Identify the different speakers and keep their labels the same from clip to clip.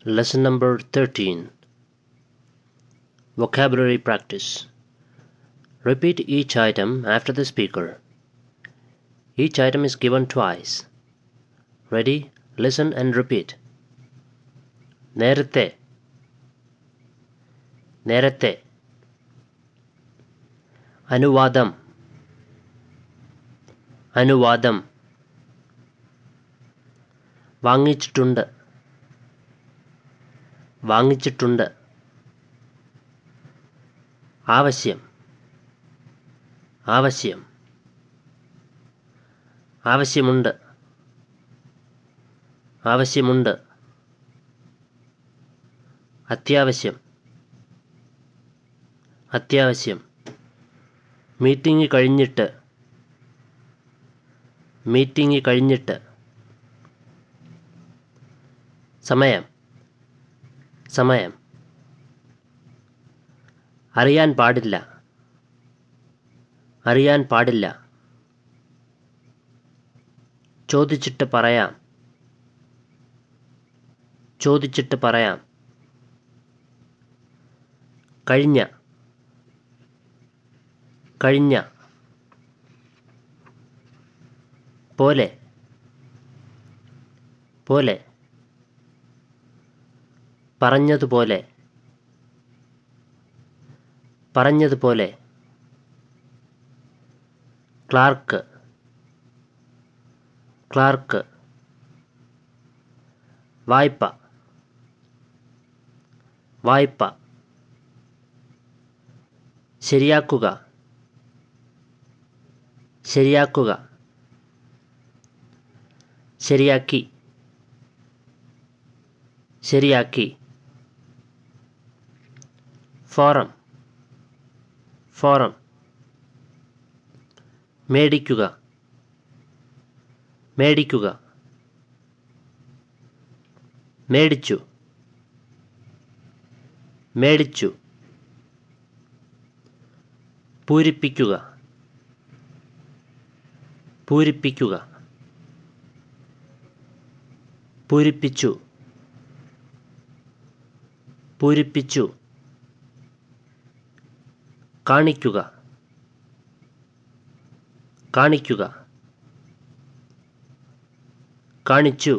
Speaker 1: Lesson number 13 Vocabulary Practice. Repeat each item after the speaker. Each item is given twice. Ready? Listen and repeat. നേരത്തെ നേരത്തെ അനുവാദം അനുവാദം വാങ്ങിച്ചിട്ടുണ്ട് വാങ്ങിച്ചിട്ടുണ്ട് ആവശ്യം ആവശ്യം ആവശ്യമുണ്ട് ആവശ്യമുണ്ട് അത്യാവശ്യം അത്യാവശ്യം മീറ്റിംഗ് കഴിഞ്ഞിട്ട് മീറ്റിംഗ് കഴിഞ്ഞിട്ട് സമയം സമയം അറിയാൻ പാടില്ല അറിയാൻ പാടില്ല ചോദിച്ചിട്ട് പറയാം ചോദിച്ചിട്ട് പറയാം കഴിഞ്ഞ കഴിഞ്ഞ പോലെ പോലെ പറഞ്ഞതുപോലെ പറഞ്ഞതുപോലെ ക്ലാർക്ക് ക്ലാർക്ക് വായ്പ വായ്പ ശരിയാക്കുക ശരിയാക്കുക ശരിയാക്കി ശരിയാക്കി ഫോറം ഫോറം മേടിക്കുക മേടിക്കുക മേടിച്ചു മേടിച്ചു പൂരിപ്പിക്കുക പൂരിപ്പിക്കുക പൂരിപ്പിച്ചു പൂരിപ്പിച്ചു കാണിക്കുക കാണിക്കുക കാണിച്ചു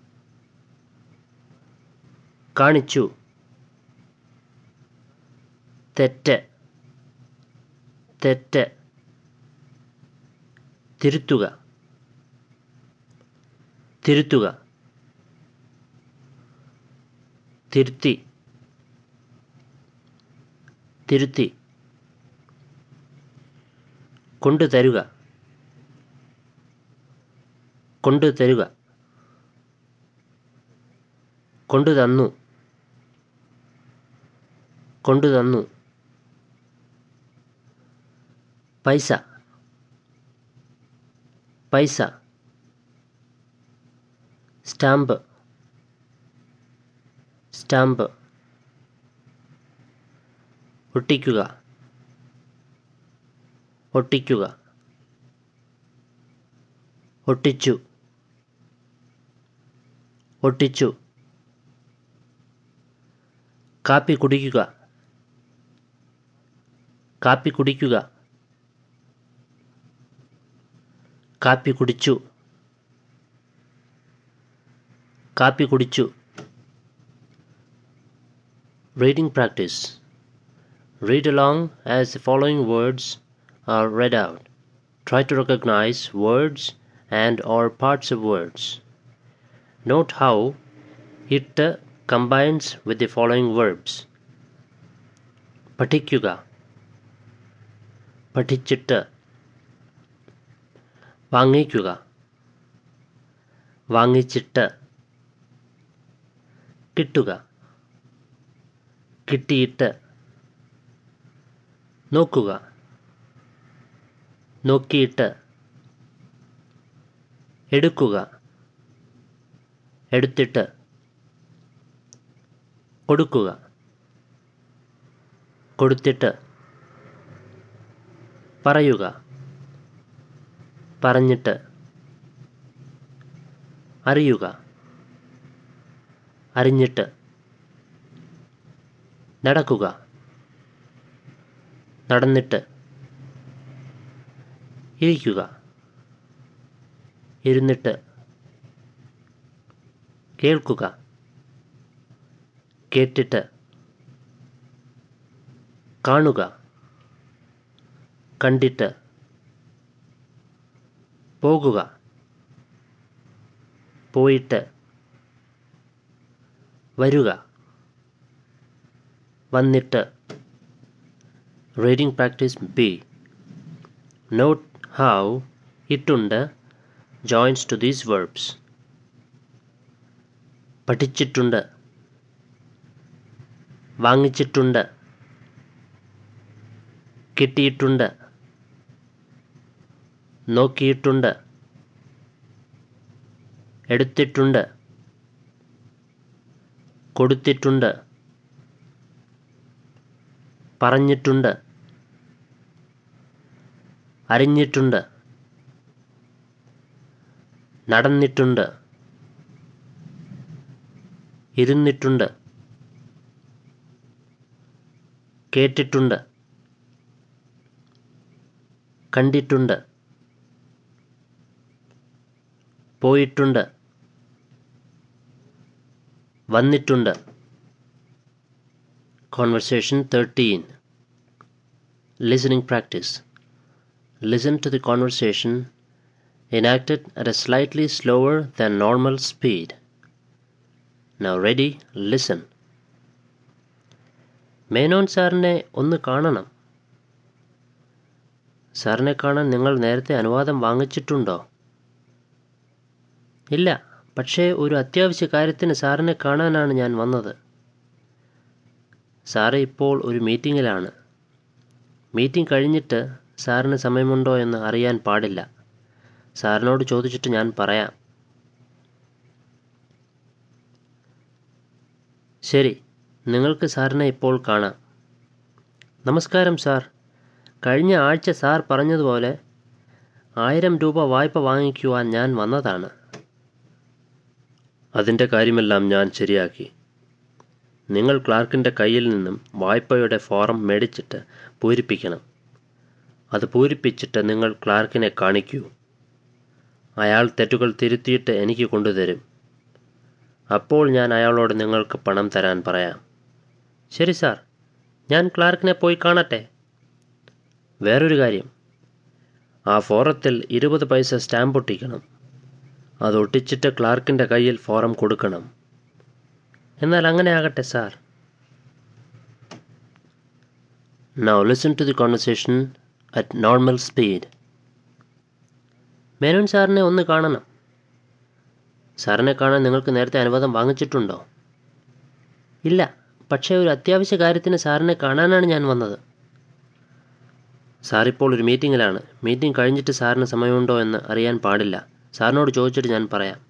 Speaker 1: കാണിച്ചു തെറ്റ് തെറ്റ് തിരുത്തുക തിരുത്തുക തിരുത്തി തിരുത്തി കൊണ്ടുതരുക കൊണ്ടുതരുക കൊണ്ടുതന്നു കൊണ്ടുതന്നു പൈസ പൈസ സ്റ്റാമ്പ് സ്റ്റാമ്പ് ഒട്ടിക്കുക ഒട്ടിക്കുക ഒട്ടിച്ചു ഒട്ടിച്ചു കാപ്പി കുടിക്കുക കാപ്പി കുടിക്കുക കാപ്പി കുടിച്ചു കാപ്പി കുടിച്ചു Reading practice. Read along as the following words are read out. Try to recognize words and or parts of words. Note how it uh, combines with the following verbs. പഠിക്കുക പഠിച്ചിട്ട് വാങ്ങിക്കുക വാങ്ങിച്ചിട്ട് കിട്ടുക കിട്ടിയിട്ട് നോക്കുക നോക്കിയിട്ട് എടുക്കുക എടുത്തിട്ട് കൊടുക്കുക കൊടുത്തിട്ട് പറയുക പറഞ്ഞിട്ട് അറിയുക അറിഞ്ഞിട്ട് നടക്കുക നടന്നിട്ട് ഇരിക്കുക ഇരുന്നിട്ട് കേൾക്കുക കേട്ടിട്ട് കാണുക കണ്ടിട്ട് പോകുക പോയിട്ട് വരുക വന്നിട്ട് reading practice B note how ഇട്ടുണ്ട് joins to these verbs പഠിച്ചിട്ടുണ്ട് വാങ്ങിച്ചിട്ടുണ്ട് കിട്ടിയിട്ടുണ്ട് നോക്കിയിട്ടുണ്ട് എടുത്തിട്ടുണ്ട് കൊടുത്തിട്ടുണ്ട് പറഞ്ഞിട്ടുണ്ട് അറിഞ്ഞിട്ടുണ്ട് നടന്നിട്ടുണ്ട് ഇരുന്നിട്ടുണ്ട് കേട്ടിട്ടുണ്ട് കണ്ടിട്ടുണ്ട് പോയിട്ടുണ്ട് വന്നിട്ടുണ്ട് Conversation 13 Listening practice. Listen to the conversation enacted at a slightly slower than normal speed. Now ready, listen. Menon സാറിനെ ഒന്ന് കാണണം സാറിനെ കാണാൻ നിങ്ങൾ നേരത്തെ അനുവാദം വാങ്ങിച്ചിട്ടുണ്ടോ ഇല്ല പക്ഷേ ഒരു അത്യാവശ്യ കാര്യത്തിന് സാറിനെ കാണാനാണ് ഞാൻ വന്നത് സാറ് ഇപ്പോൾ ഒരു മീറ്റിങ്ങിലാണ് മീറ്റിംഗ് കഴിഞ്ഞിട്ട് സാറിന് സമയമുണ്ടോ എന്ന് അറിയാൻ പാടില്ല സാറിനോട് ചോദിച്ചിട്ട് ഞാൻ പറയാം ശരി നിങ്ങൾക്ക് സാറിനെ ഇപ്പോൾ കാണാം നമസ്കാരം സാർ കഴിഞ്ഞ ആഴ്ച സാർ പറഞ്ഞതുപോലെ ആയിരം രൂപ വായ്പ വാങ്ങിക്കുവാൻ ഞാൻ വന്നതാണ് അതിൻ്റെ കാര്യമെല്ലാം ഞാൻ ശരിയാക്കി നിങ്ങൾ ക്ലാർക്കിൻ്റെ കയ്യിൽ നിന്നും വായ്പയുടെ ഫോറം മേടിച്ചിട്ട് പൂരിപ്പിക്കണം അത് പൂരിപ്പിച്ചിട്ട് നിങ്ങൾ ക്ലാർക്കിനെ കാണിക്കൂ അയാൾ തെറ്റുകൾ തിരുത്തിയിട്ട് എനിക്ക് കൊണ്ടുതരും അപ്പോൾ ഞാൻ അയാളോട് നിങ്ങൾക്ക് പണം തരാൻ പറയാം ശരി സാർ ഞാൻ ക്ലാർക്കിനെ പോയി കാണട്ടെ വേറൊരു കാര്യം ആ ഫോറത്തിൽ ഇരുപത് പൈസ സ്റ്റാമ്പ് ഒട്ടിക്കണം അത് ഒട്ടിച്ചിട്ട് ക്ലാർക്കിൻ്റെ കയ്യിൽ ഫോറം കൊടുക്കണം എന്നാൽ അങ്ങനെ ആകട്ടെ sir Now listen to the conversation at normal speed. Menon സാറിനെ ഒന്ന് കാണണം സാറിനെ കാണാൻ നിങ്ങൾക്ക് നേരത്തെ അനുവാദം വാങ്ങിച്ചിട്ടുണ്ടോ ഇല്ല പക്ഷേ ഒരു അത്യാവശ്യ കാര്യത്തിന് സാറിനെ കാണാനാണ് ഞാൻ വന്നത് സാർ ഇപ്പോൾ ഒരു മീറ്റിങ്ങിലാണ് മീറ്റിംഗ് കഴിഞ്ഞിട്ട് സാറിന് സമയമുണ്ടോ എന്ന് അറിയാൻ പാടില്ല സാറിനോട് ചോദിച്ചിട്ട് ഞാൻ പറയാം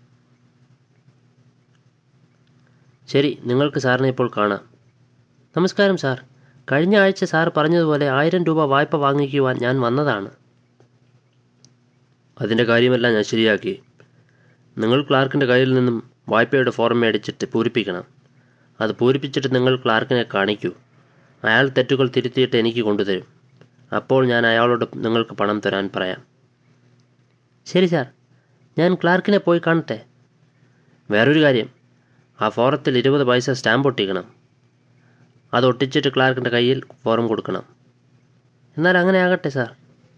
Speaker 1: ശരി നിങ്ങൾക്ക് സാറിനെ ഇപ്പോൾ കാണാം നമസ്കാരം സാർ കഴിഞ്ഞ ആഴ്ച സാർ പറഞ്ഞതുപോലെ ആയിരം രൂപ വായ്പ വാങ്ങിക്കുവാൻ ഞാൻ വന്നതാണ് അതിൻ്റെ കാര്യമെല്ലാം ഞാൻ ശരിയാക്കി നിങ്ങൾ ക്ലാർക്കിൻ്റെ കയ്യിൽ നിന്നും വായ്പയുടെ ഫോറം മേടിച്ചിട്ട് പൂരിപ്പിക്കണം അത് പൂരിപ്പിച്ചിട്ട് നിങ്ങൾ ക്ലാർക്കിനെ കാണിക്കൂ അയാൾ തെറ്റുകൾ തിരുത്തിയിട്ട് എനിക്ക് കൊണ്ടുതരും അപ്പോൾ ഞാൻ അയാളോട് നിങ്ങൾക്ക് പണം തരാൻ പറയാം ശരി സാർ ഞാൻ ക്ലാർക്കിനെ പോയി കാണട്ടെ വേറൊരു കാര്യം ആ ഫോറത്തിൽ ഇരുപത് പൈസ സ്റ്റാമ്പ് ഒട്ടിക്കണം അത് ഒട്ടിച്ചിട്ട് ക്ലാർക്കിൻ്റെ കയ്യിൽ ഫോറം കൊടുക്കണം എന്നാൽ അങ്ങനെ ആകട്ടെ sir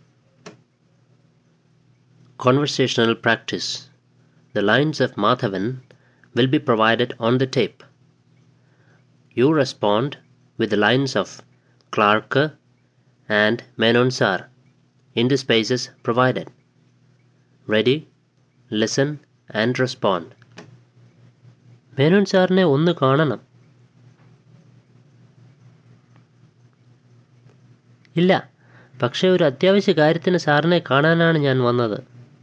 Speaker 1: Conversational practice. The lines of Madhavan will be provided on the tape. You respond with the lines of Clark and Menon Sar in the spaces provided. Ready? Listen and respond. Menon സാറിനെ ഒന്ന് കാണണം ഇല്ല പക്ഷേ ഒരു അത്യാവശ്യ കാര്യത്തിന് സാറിനെ കാണാനാണ് ഞാൻ വന്നത്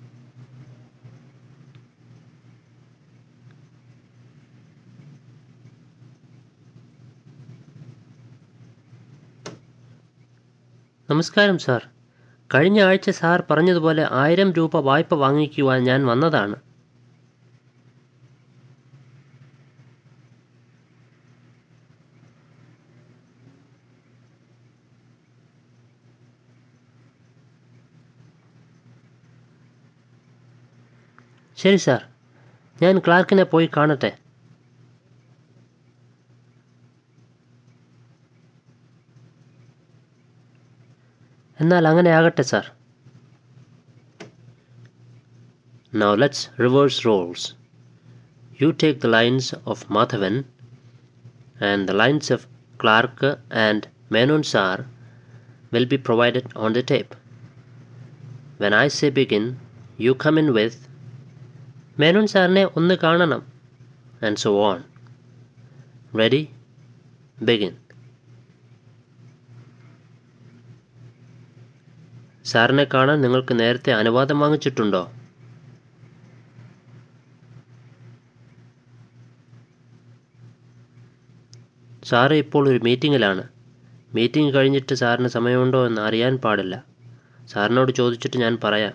Speaker 1: നമസ്കാരം സാർ കഴിഞ്ഞ ആഴ്ച സാർ പറഞ്ഞതുപോലെ ആയിരം രൂപ വായ്പ വാങ്ങിക്കുവാൻ ഞാൻ വന്നതാണ് ശരി സാർ ഞാൻ ക്ലാർക്കിനെ പോയി കാണട്ടെ എന്നാൽ അങ്ങനെ ആകട്ടെ sir Now let's reverse roles. You take the lines of Madhavan and the lines of Clark and Menon Sar will be provided on the tape. When I say begin, you come in with Menon സാറിനെ ഒന്ന് കാണണം and so on. Ready? Begin. സാറിനെ കാണാൻ നിങ്ങൾക്ക് നേരത്തെ അനുവാദം വാങ്ങിച്ചിട്ടുണ്ടോ sir ഇപ്പോൾ ഒരു മീറ്റിങ്ങിലാണ് മീറ്റിംഗ് കഴിഞ്ഞിട്ട് സാറിന് സമയമുണ്ടോ എന്ന് അറിയാൻ പാടില്ല സാറിനോട് ചോദിച്ചിട്ട് ഞാൻ പറയാം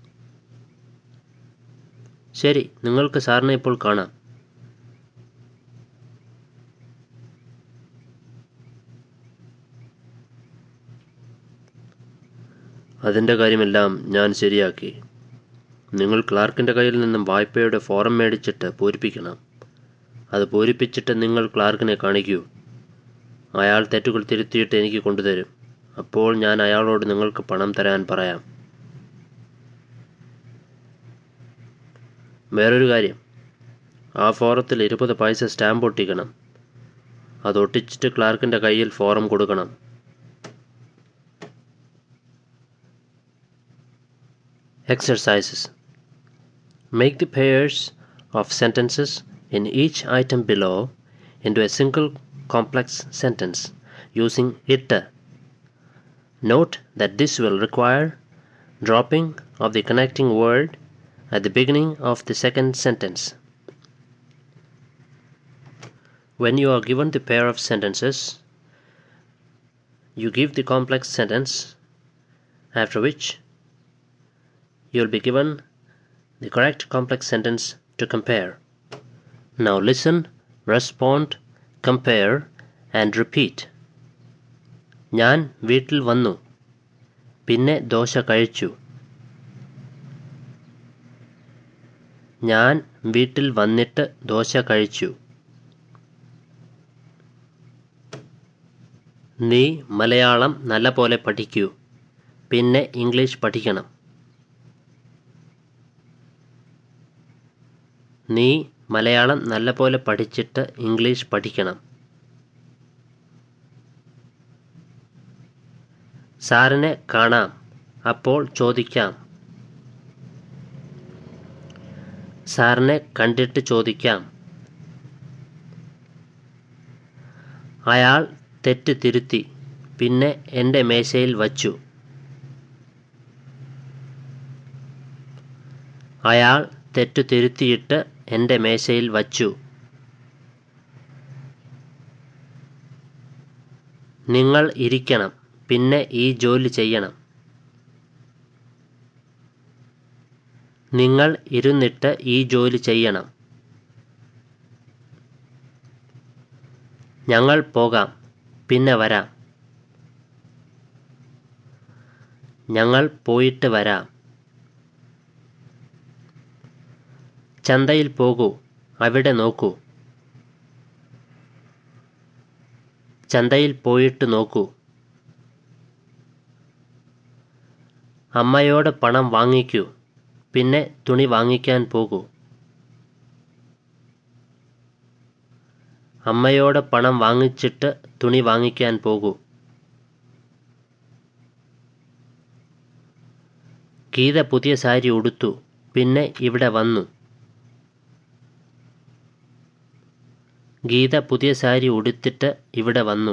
Speaker 1: ശരി നിങ്ങൾക്ക് സാറിനെ ഇപ്പോൾ കാണാം അതിൻ്റെ കാര്യമെല്ലാം ഞാൻ ശരിയാക്കി നിങ്ങൾ ക്ലാർക്കിൻ്റെ കയ്യിൽ നിന്നും വായ്പയുടെ ഫോറം മേടിച്ചിട്ട് പൂരിപ്പിക്കണം അത് പൂരിപ്പിച്ചിട്ട് നിങ്ങൾ ക്ലാർക്കിനെ കാണിക്കൂ അയാൾ തെറ്റുകൾ തിരുത്തിയിട്ട് എനിക്ക് കൊണ്ടുതരും അപ്പോൾ ഞാൻ അയാളോട് നിങ്ങൾക്ക് പണം തരാൻ പറയാം വേറൊരു കാര്യം ആ ഫോറത്തിൽ ഇരുപത് പൈസ സ്റ്റാമ്പ് ഒട്ടിക്കണം അത് ഒട്ടിച്ചിട്ട് ക്ലാർക്കിൻ്റെ കയ്യിൽ ഫോറം കൊടുക്കണം Exercises Make the pairs of sentences in each item below into a single complex sentence using it. Note that this will require dropping of the connecting word at the beginning of the second sentence. When you are given the pair of sentences, you give the complex sentence, after which you will be given the correct complex sentence to compare. Now listen, respond, compare and repeat. ഞാൻ വീട്ടിൽ വന്നു പിന്നെ ദോശ കഴിച്ചു ഞാൻ വീട്ടിൽ വന്നിട്ട് ദോശ കഴിച്ചു നീ മലയാളം നല്ല പോലെ പഠിക്കൂ പിന്നെ ഇംഗ്ലീഷ് പഠിക്കണം നീ മലയാളം നല്ല പോലെ പഠിച്ചിട്ട് ഇംഗ്ലീഷ് പഠിക്കണം സാറിനെ കാണാം അപ്പോൾ ചോദിക്കാം സാറിനെ കണ്ടിട്ട് ചോദിക്കാം അയാൾ തെറ്റ് തിരുത്തി പിന്നെ എൻ്റെ മേശയിൽ വച്ചു അയാൾ തെറ്റു തിരുത്തിയിട്ട് എൻ്റെ മേശയിൽ വച്ചു നിങ്ങൾ ഇരിക്കണം പിന്നെ ഈ ജോലി ചെയ്യണം നിങ്ങൾ ഇരുന്നിട്ട് ഈ ജോലി ചെയ്യണം ഞങ്ങൾ പോകാം പിന്നെ വരാം ഞങ്ങൾ പോയിട്ട് വരാം ചന്തയിൽ പോകൂ അവിടെ നോക്കൂ ചന്തയിൽ പോയിട്ട് നോക്കൂ അമ്മയോട് പണം വാങ്ങിക്കൂ പിന്നെ തുണി വാങ്ങിക്കാൻ പോകൂ അമ്മയോട് പണം വാങ്ങിച്ചിട്ട് തുണി വാങ്ങിക്കാൻ പോകൂ ഗീത പുതിയ സാരി ഉടുത്തു പിന്നെ ഇവിടെ വന്നു ഗീത പുതിയ സാരി ഉടുത്തിട്ട് ഇവിടെ വന്നു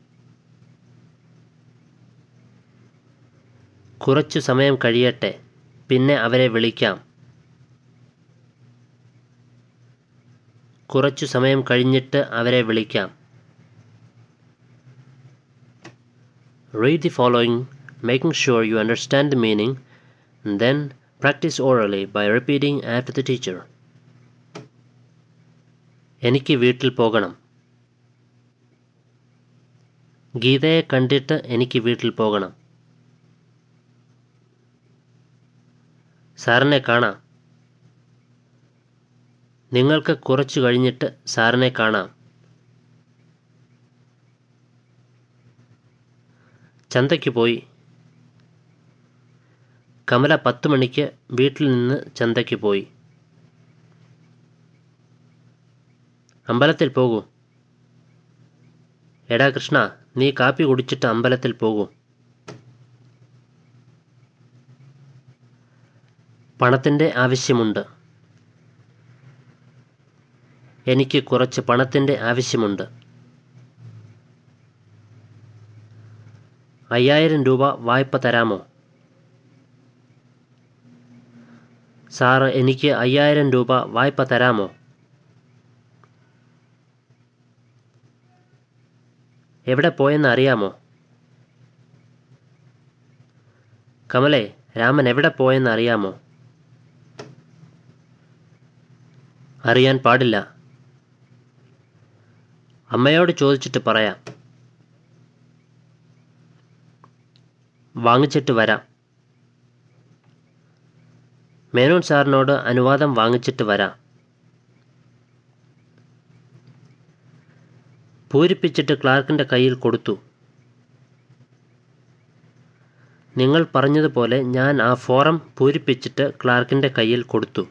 Speaker 1: കുറച്ചു സമയം കഴിയട്ടെ പിന്നെ അവരെ വിളിക്കാം കുറച്ചു സമയം കഴിഞ്ഞിട്ട് അവരെ വിളിക്കാം Read the following, making sure you understand the meaning, and then practice orally by repeating after the teacher. എനിക്ക് വീട്ടിൽ പോകണം ഗീതയെ കണ്ടിട്ട് എനിക്ക് വീട്ടിൽ പോകണം സാറിനെ കാണാം നിങ്ങൾക്ക് കുറച്ചു കഴിഞ്ഞിട്ട് സാറിനെ കാണാം ചന്തയ്ക്ക് പോയി കമല പത്ത് മണിക്ക് വീട്ടിൽ നിന്ന് ചന്തയ്ക്ക് പോയി അമ്പലത്തിൽ പോകൂ എടാ കൃഷ്ണ നീ കാപ്പി കുടിച്ചിട്ട് അമ്പലത്തിൽ പോകൂ പണത്തിൻ്റെ ആവശ്യമുണ്ട് എനിക്ക് കുറച്ച് പണത്തിൻ്റെ ആവശ്യമുണ്ട് അയ്യായിരം രൂപ വായ്പ തരാമോ സാറ് എനിക്ക് അയ്യായിരം രൂപ വായ്പ തരാമോ എവിടെ പോയെന്ന് അറിയാമോ കമലേ രാമൻ എവിടെ പോയെന്ന് അറിയാമോ അറിയാൻ പാടില്ല അമ്മയോട് ചോദിച്ചിട്ട് പറയാം വാങ്ങിച്ചിട്ട് വരാം മേനോൻ സാറിനോട് അനുവാദം വാങ്ങിച്ചിട്ട് വരാം പൂരിപ്പിച്ചിട്ട് ക്ലാർക്കിൻ്റെ കയ്യിൽ കൊടുത്തു നിങ്ങൾ പറഞ്ഞതുപോലെ ഞാൻ ആ ഫോറം പൂരിപ്പിച്ചിട്ട് ക്ലാർക്കിൻ്റെ കയ്യിൽ കൊടുത്തു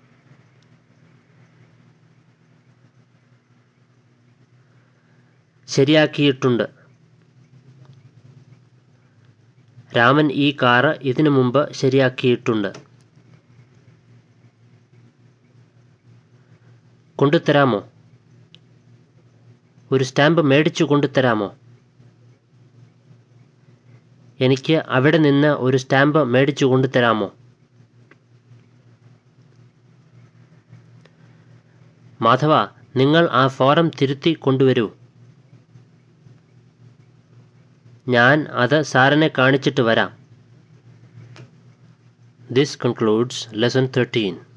Speaker 1: ശരിയാക്കിയിട്ടുണ്ട് രാമൻ ഈ കാറ് ഇതിനു മുമ്പ് ശരിയാക്കിയിട്ടുണ്ട് കൊണ്ടുതരാമോ ഒരു സ്റ്റാമ്പ് മേടിച്ചു കൊണ്ടുതരാമോ എനിക്ക് അവിടെ നിന്ന് ഒരു സ്റ്റാമ്പ് മേടിച്ചു കൊണ്ടുതരാമോ മാധവ നിങ്ങൾ ആ ഫോറം തിരുത്തി കൊണ്ടുവരൂ ഞാൻ അത് സാറിനെ കാണിച്ചിട്ട് വരാം ദിസ് കൺക്ലൂഡ്സ് ലെസൺ തേർട്ടീൻ